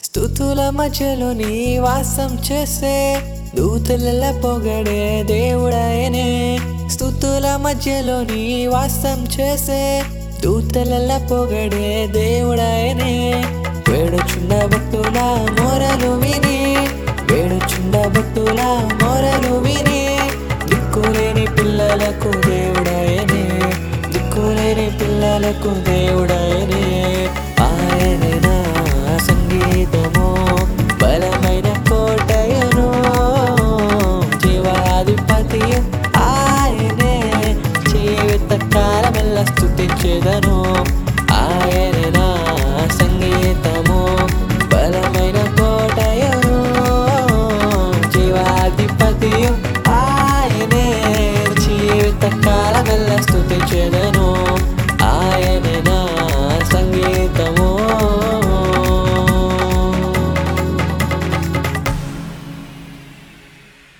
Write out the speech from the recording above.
స్థుతుల మధ్యలో నీ వాసం చేసే దూతల పొగడే దేవుడాయనే స్థుతుల మధ్యలో నీ వాసం చేసే దూతల పొగడే దేవుడాయనే వేడుచుండ భక్తుల మొరలు విని వేడుచుండ భక్తుల మొరలు విని దిక్కులేని పిల్లలకు దేవుడాయనే దిక్కులేని పిల్లలకు దేవుడాయనే